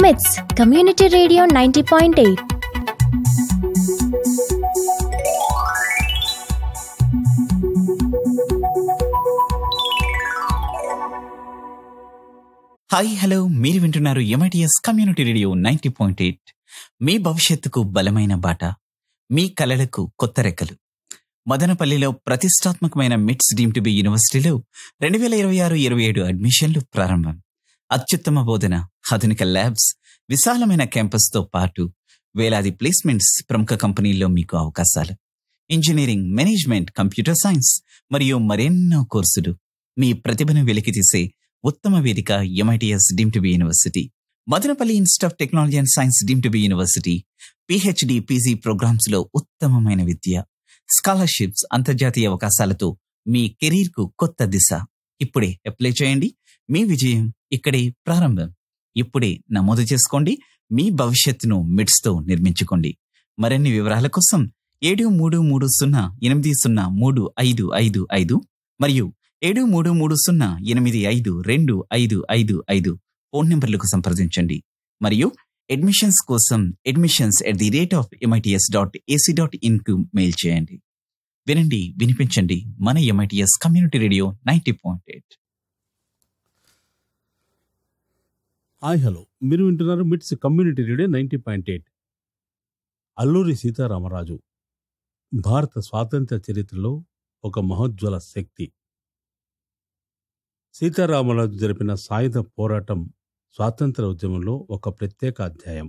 మిట్స్ community radio ninety point eight hi hello మీరు వింటున్నారు MITS community radio ninety point eight మీ భవిష్యత్తుకు బలమైన బాట మీ కలలకు కొత్త రెక్కలు మదనపల్లిలో ప్రతిష్టాత్మకమైన మిట్స్ డీమ్ టు బి యూనివర్సిటీలో రెండు వేల ఇరవై ఆరు ఇరవై ఏడు అడ్మిషన్లు ప్రారంభం అత్యుత్తమ బోధన ఆధునిక ల్యాబ్స్ విశాలమైన క్యాంపస్తో పాటు వేలాది ప్లేస్మెంట్స్ ప్రముఖ కంపెనీల్లో మీకు అవకాశాలు ఇంజనీరింగ్ మేనేజ్మెంట్ కంప్యూటర్ సైన్స్ మరియు మరెన్నో కోర్సులు మీ ప్రతిభను వెలికితీసే ఉత్తమ వేదిక MITS deem to be university Madanapalle institute of technology and science deem to be university PhD PG programmes లో ఉత్తమమైన విద్య స్కాలర్షిప్స్ అంతర్జాతీయ అవకాశాలతో మీ కెరీర్ కు కొత్త దిశ ఇప్పుడే అప్లై చేయండి మీ విజయం ఇక్కడే ప్రారంభం ఇప్పుడే నమోదు చేసుకోండి మీ భవిష్యత్తును మిడ్స్ తో నిర్మించుకోండి మరిన్ని వివరాల కోసం ఏడు మూడు మూడు సున్నా ఎనిమిది సున్నా మూడు ఐదు ఐదు ఐదు మరియు ఏడు మూడు మూడు సున్నా ఎనిమిది ఐదు రెండు ఐదు ఐదు ఐదు ఫోన్ నెంబర్లకు సంప్రదించండి మరియు అడ్మిషన్స్ కోసం admissions at the rate of MITS dot AC dot in కు మెయిల్ చేయండి వినండి వినిపించండి మన MITS community radio ninety point eight hi hello మీరు వింటున్నారు MITS community radio ninety point eight Alluri Sitaramaraju భారత స్వాతంత్ర చరిత్రలో ఒక మహోజ్వల శక్తి సీతారామరాజు జరిపిన సాయుధ పోరాటం స్వాతంత్ర ఉద్యమంలో ఒక ప్రత్యేక అధ్యాయం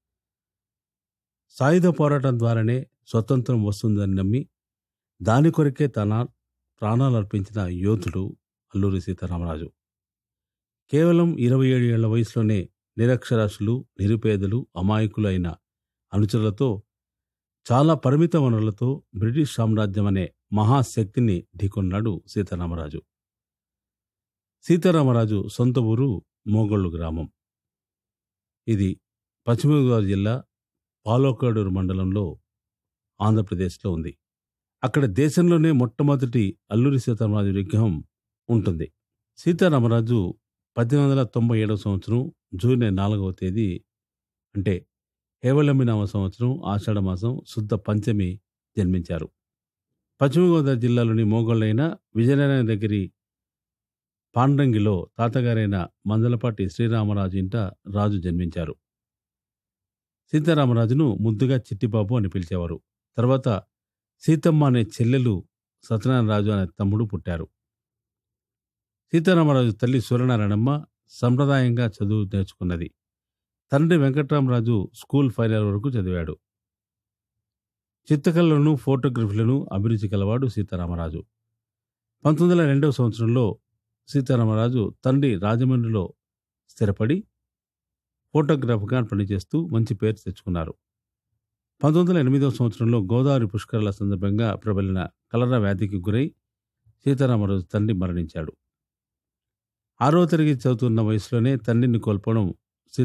సాయుధ పోరాటం ద్వారానే స్వతంత్రం వస్తుందని నమ్మి దాని కొరకే తన ప్రాణాలు అర్పించిన యోధుడు అల్లూరి సీతారామరాజు కేవలం ఇరవై ఏడు ఏళ్ల వయసులోనే నిరక్షరాస్యులు నిరుపేదలు అమాయకులు అయిన అనుచరులతో చాలా పరిమిత వనరులతో బ్రిటిష్ సామ్రాజ్యం అనే మహాశక్తిని ఢీకొన్నాడు సీతారామరాజు సీతారామరాజు సొంత ఊరు మోగొళ్ళు గ్రామం ఇది పశ్చిమ గోదావరి జిల్లా పాలోకాడూరు మండలంలో ఆంధ్రప్రదేశ్లో ఉంది అక్కడ దేశంలోనే మొట్టమొదటి అల్లూరి సీతారామరాజు విగ్రహం ఉంటుంది సీతారామరాజు పద్దెనిమిది వందల తొంభై ఏడవ సంవత్సరం జూన్ నాలుగవ తేదీ అంటే హేవళమినామ సంవత్సరం ఆషాఢ మాసం శుద్ధ పంచమి జన్మించారు పశ్చిమ గోదావరి జిల్లాలోని మోగోళ్ళైన విజయనగరం దగ్గరి పాండ్రంగిలో తాతగారైన మందలపాటి శ్రీరామరాజు ఇంట రాజు జన్మించారు సీతారామరాజును ముద్దుగా చిట్టిబాబు అని పిలిచేవారు తర్వాత సీతమ్మ అనే చెల్లెలు సత్యనారాయణరాజు అనే తమ్ముడు పుట్టారు సీతారామరాజు తల్లి సూర్యనారాయణమ్మ సంప్రదాయంగా చదువు నేర్చుకున్నది తండ్రి వెంకట్రామరాజు స్కూల్ ఫైనల్ వరకు చదివాడు చిత్రకళలను ఫోటోగ్రఫీలను అభిరుచి కలవాడు సీతారామరాజు పంతొమ్మిది వందల రెండవ సంవత్సరంలో సీతారామరాజు తండ్రి రాజమండ్రిలో స్థిరపడి ఫోటోగ్రాఫర్గా పనిచేస్తూ మంచి పేరు తెచ్చుకున్నారు పంతొమ్మిది వందల ఎనిమిదవ సంవత్సరంలో గోదావరి పుష్కరాల సందర్భంగా ప్రబలిన కలరా వ్యాధికి గురై సీతారామరాజు తండ్రి మరణించాడు ఆరో తరగతి చదువుతున్న వయసులోనే తండ్రిని కోల్పోవడం